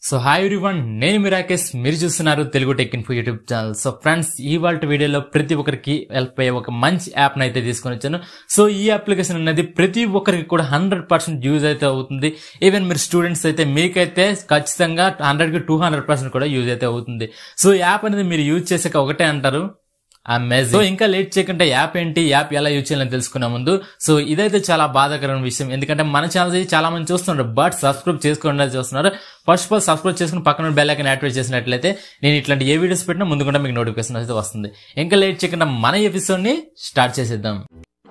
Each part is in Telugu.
సో హాయ్ ఎవ్రీవన్ నేను మీ రాకేష్ మీరు చూస్తున్నారు Telugu tech info YouTube channel so friends ఈ వాళ్ళ వీడియోలో ప్రతి ఒక్కరికి హెల్ప్ అయ్యే ఒక మంచి యాప్ని అయితే తీసుకొని వచ్చాను సో ఈ అప్లికేషన్ అనేది ప్రతి ఒక్కరికి కూడా హండ్రెడ్ పర్సెంట్ యూజ్ అయితే అవుతుంది ఈవెన్ మీరు స్టూడెంట్స్ అయితే మీకైతే ఖచ్చితంగా హండ్రెడ్కి టూ హండ్రెడ్ పర్సెంట్ కూడా యూజ్ అయితే అవుతుంది సో ఈ యాప్ అనేది మీరు యూజ్ చేసాక ఒకటే అంటారు అమేజింగ్ సో ఇంకా లేట్ చేయకుండా యాప్ ఏంటి యాప్ ఎలా యూజ్ చేయాలని తెలుసుకునే ముందు సో ఇదైతే చాలా బాధాకరమైన విషయం ఎందుకంటే మన ఛానల్ చాలా మంది చూస్తున్నారు బట్ సబ్స్క్రైబ్ చేసుకోండి చూస్తున్నారు ఫస్ట్ ఆఫ్ ఆల్ సబ్స్క్రైబ్ చేసుకుని పక్కన బెల్ ఐకన్ యాక్టివేట్ చేసినట్లయితే నేను ఇట్లాంటి ఏ వీడియోస్ పెట్టినా ముందు కూడా మీకు నోటిఫికేషన్ అయితే వస్తుంది ఇంకా లేట్ చేయకుండా మన ఎపిసోడ్ ని స్టార్ట్ చేసేద్దాం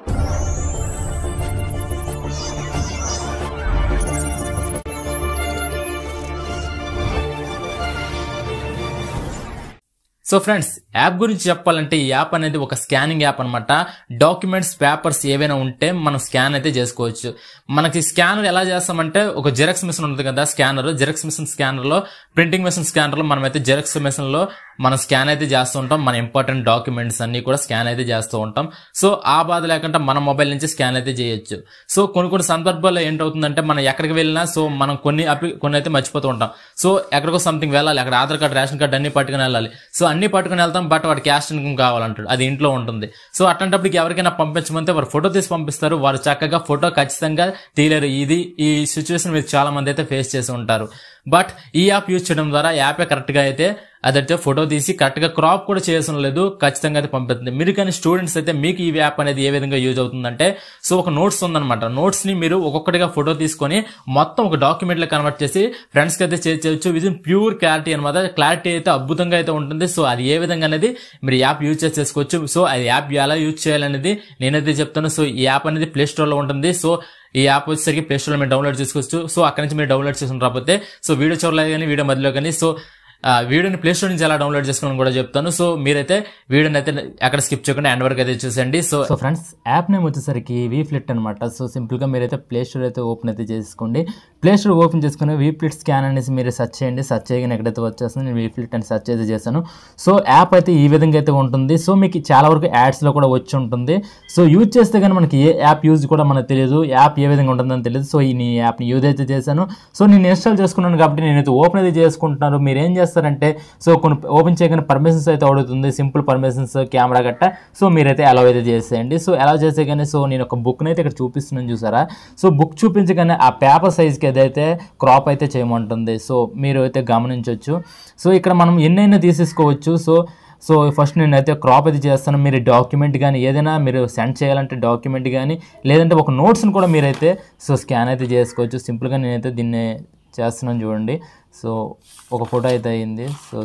సో ఫ్రెండ్స్ యాప్ గురించి చెప్పాలంటే ఈ యాప్ అనేది ఒక స్కానింగ్ యాప్ అనమాట డాక్యుమెంట్స్ పేపర్స్ ఏవైనా ఉంటే మనం స్కాన్ అయితే చేసుకోవచ్చు మనకి స్కానర్ ఎలా చేస్తామంటే ఒక జెరాక్స్ మిషన్ ఉంటుంది కదా స్కానర్ జెరాక్స్ మిషన్ స్కానర్ లో ప్రింటింగ్ మిషన్ స్కానర్ లో మనం అయితే జెరాక్స్ మిషన్ లో మనం స్కాన్ అయితే చేస్తూ ఉంటాం మన ఇంపార్టెంట్ డాక్యుమెంట్స్ అన్ని కూడా స్కాన్ అయితే చేస్తూ ఉంటాం సో ఆ బాధ లేకుండా మన మొబైల్ నుంచి స్కాన్ అయితే చేయొచ్చు సో కొన్ని కొన్ని సందర్భాల్లో ఏంటవుతుందంటే మనం ఎక్కడికి వెళ్ళినా సో మనం కొన్ని అప్లి కొన్ని అయితే మర్చిపోతూ ఉంటాం సో ఎక్కడికో సంథింగ్ వెళ్ళాలి అక్కడ ఆధార్ కార్డ్ రేషన్ కార్డ్ అన్ని పట్టుకుని వెళ్ళాలి సో అన్ని పట్టుకుని వెళ్తాం బట్ వాడు క్యాష్ ఇన్కమ్ కావాలంటాడు అది ఇంట్లో ఉంటుంది సో అట్లాంటప్పుడు ఎవరికైనా పంపించమంటే వారు ఫోటో తీసి పంపిస్తారు వారు చక్కగా ఫోటో ఖచ్చితంగా తీయలేరు ఇది ఈ సిచ్యువేషన్ మీరు చాలా మంది అయితే ఫేస్ చేసి ఉంటారు బట్ ఈ యాప్ యూజ్ చేయడం ద్వారా యాపే కరెక్ట్ గా అయితే అదైతే ఫోటో తీసి కరెక్ట్ గా క్రాప్ కూడా చేయడం లేదు ఖచ్చితంగా అయితే పంపిస్తుంది మీరు కానీ స్టూడెంట్స్ అయితే మీకు ఈ యాప్ అనేది ఏ విధంగా యూజ్ అవుతుందంటే సో ఒక నోట్స్ ఉందన్నమాట నోట్స్ ని మీరు ఒక్కొక్కటిగా ఫోటో తీసుకొని మొత్తం ఒక డాక్యుమెంట్ లో కన్వర్ట్ చేసి ఫ్రెండ్స్ కి అయితే చేయొచ్చు విత్ ప్యూర్ క్లారిటీ అనమాట క్లారిటీ అయితే అద్భుతంగా అయితే ఉంటుంది సో అది ఏ విధంగా అనేది మీరు యాప్ యూజ్ చేసి చేసుకోవచ్చు సో అది యాప్ ఎలా యూజ్ చేయాలనేది నేనైతే చెప్తాను సో ఈ యాప్ అనేది ప్లే స్టోర్ లో ఉంటుంది సో ఈ యాప్ వచ్చేసరికి ప్లే స్టోర్ లో మీరు డౌన్లోడ్ చేసుకోవచ్చు సో అక్కడ నుంచి మీరు డౌన్లోడ్ చేసుకుని రాకపోతే సో వీడియో చివరిలో కానీ వీడియో మధ్యలో కానీ సో ఆ వీడియోని ప్లే స్టోర్ నుంచి ఎలా డౌన్లోడ్ చేసుకోవాలని కూడా చెప్తాను సో మీరైతే వీడియోని అయితే అక్కడ స్కిప్ చేయకుండా ఎండ్ వరకు అయితే చూసండి so so friends app name వచ్చేసరికి వీ ఫ్లిట్ అనమాట సో సింపుల్ గా మీరైతే ప్లే స్టోర్ అయితే ఓపెన్ అయితే చేసుకోండి ప్లే స్టోర్ ఓపెన్ చేసుకుని వీ ఫ్లిట్ స్కాన్ అనేసి మీరు సెర్చ్ చేయండి సెర్చ్ చేయగానే ఎక్కడైతే వచ్చేస్తుంది నేను వీ ఫ్లిట్ అని సెర్చ్ అయితే చేశాను సో యాప్ అయితే ఈ విధంగా అయితే ఉంటుంది సో మీకు చాలా వరకు యాడ్స్ లో కూడా వచ్చి ఉంటుంది సో యూజ్ చేస్తే కానీ మనకి ఏ యాప్ యూజ్ కూడా మనకు తెలియదు యాప్ ఏ విధంగా ఉంటుందని తెలియదు సో ఈ నీ యాప్ని యూజ్ అయితే చేశాను సో నేను ఇన్స్టాల్ చేసుకున్నాను కాబట్టి నేనైతే ఓపెన్ అయితే చేసుకుంటున్నాను మీరు ఏం చేస్తారంటే సో కొన్ని ఓపెన్ చేయగానే పర్మిషన్స్ అయితే అడుగుతుంది సింపుల్ పర్మిషన్స్ కెమెరా గట్ట సో మీరైతే అలౌ అయితే చేసేయండి సో అలౌ చేసే కానీ సో నేను ఒక బుక్ని అయితే ఇక్కడ చూపిస్తున్నాను చూసారా సో బుక్ చూపించగానే ఆ పేపర్ సైజ్కి ఏదైతే క్రాప్ అయితే చేయమంటుంది సో మీరు అయితే గమనించవచ్చు సో ఇక్కడ మనం ఎన్నైనా తీసేసుకోవచ్చు సో సో ఫస్ట్ నేనైతే క్రాప్ అయితే చేస్తాను మీరు డాక్యుమెంట్ కానీ ఏదైనా మీరు సెండ్ చేయాలంటే డాక్యుమెంట్ కానీ లేదంటే ఒక నోట్స్ని కూడా మీరైతే సో స్కాన్ అయితే చేసుకోవచ్చు సింపుల్గా నేనైతే దీన్ని చేస్తున్నాను చూడండి సో ఒక ఫోటో అయితే అయింది సో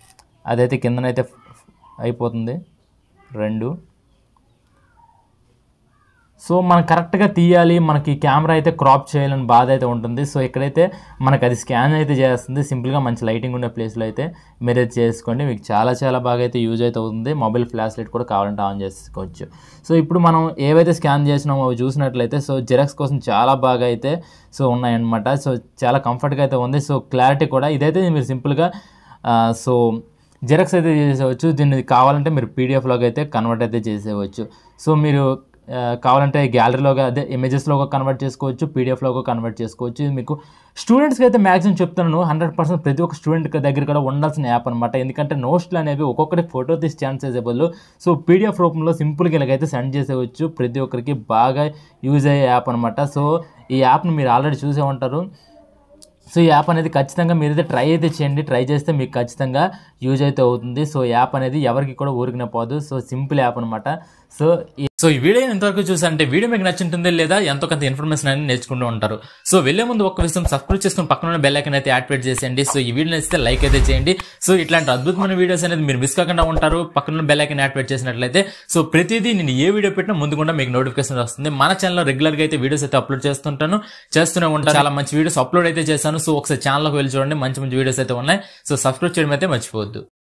అదైతే కిందనైతే అయిపోతుంది రెండు సో మనం కరెక్ట్గా తీయాలి మనకి కెమెరా అయితే క్రాప్ చేయాలని బాధ అయితే ఉంటుంది సో ఇక్కడైతే మనకు అది స్కాన్ అయితే చేస్తుంది సింపుల్గా మంచి లైటింగ్ ఉండే ప్లేస్లో అయితే మీరు అయితే చేసుకోండి మీకు చాలా చాలా బాగా అయితే యూజ్ అయితే అవుతుంది మొబైల్ ఫ్లాష్ లైట్ కూడా కావాలంటే ఆన్ చేసుకోవచ్చు సో ఇప్పుడు మనం ఏవైతే స్కాన్ చేసినామో అవి చూసినట్లయితే సో జిరాక్స్ కోసం చాలా బాగా అయితే సో ఉన్నాయన్నమాట సో చాలా కంఫర్ట్గా అయితే ఉంది సో క్లారిటీ కూడా ఇదైతే మీరు సింపుల్గా సో జిరాక్స్ అయితే చేసేవచ్చు దీన్ని కావాలంటే మీరు పీడిఎఫ్లోకి అయితే కన్వర్ట్ అయితే చేసేవచ్చు సో మీరు కావాలంటే గ్యాలరీలోగా అదే ఇమేజెస్లోగా కన్వర్ట్ చేసుకోవచ్చు పీడిఎఫ్లోగా కన్వర్ట్ చేసుకోవచ్చు ఇది మీకు స్టూడెంట్స్కి అయితే మ్యాక్సిమం చెప్తున్నాను హండ్రెడ్ పర్సెంట్ ప్రతి ఒక్క స్టూడెంట్ దగ్గర కూడా ఉండాల్సిన యాప్ అనమాట ఎందుకంటే నోట్స్లు అనేవి ఒక్కొక్కటి ఫోటో తీసి సెండ్ చేసే బదులు సో పీడిఎఫ్ రూపంలో సింపుల్గా ఇలాగైతే సెండ్ చేసేవచ్చు ప్రతి ఒక్కరికి బాగా యూజ్ అయ్యే యాప్ అనమాట సో ఈ యాప్ని మీరు ఆల్రెడీ చూసే ఉంటారు సో ఈ యాప్ అనేది ఖచ్చితంగా మీరైతే ట్రై అయితే చేయండి ట్రై చేస్తే మీకు ఖచ్చితంగా యూజ్ అయితే అవుతుంది సో యాప్ అనేది ఎవరికి కూడా ఊరికిన పోదు సో సింపుల్ యాప్ అనమాట సో సో ఈ వీడియో ఎంతవరకు చూసారంటే వీడియో మీకు నచ్చుంటుంది లేదా ఎంతో కొంత ఇన్ఫర్మేషన్ అనేది నేర్చుకుంటూ ఉంటారు సో వెళ్లే ముందు ఒక్క విషయం సబ్స్క్రైబ్ చేసుకుని పక్కన ఉన్న బెల్ ఐకన్ అయితే యాక్టివేట్ చేసేయండి సో ఈ వీడియో నచ్చితే లైక్ అయితే చేయండి సో ఇట్లాంటి అద్భుతమైన వీడియోస్ అనేది మీరు మిస్ కాకుండా ఉంటారు పక్కన ఉన్న బెల్ ఐకన్ యాక్టివేట్ చేసినట్లయితే సో ప్రతిదీ నేను ఏ వీడియో పెట్టినా ముందు కూడా మీకు నోటిఫికేషన్ వస్తుంది మన ఛానల్లో రెగ్యులర్ గా అయితే వీడియోస్ అయితే అప్లోడ్ చేస్తుంటాను చేస్తూనే ఉంటాను చాలా మంచి వీడియోస్ అప్లోడ్ అయితే చేశాను సో ఒకసారి ఛానల్కి వెళ్ళి చూడండి మంచి మంచి వీడియోస్ అయితే ఉన్నాయి సో సబ్స్క్రైబ్ చేయడం అయితే మర్చిపోవద్దు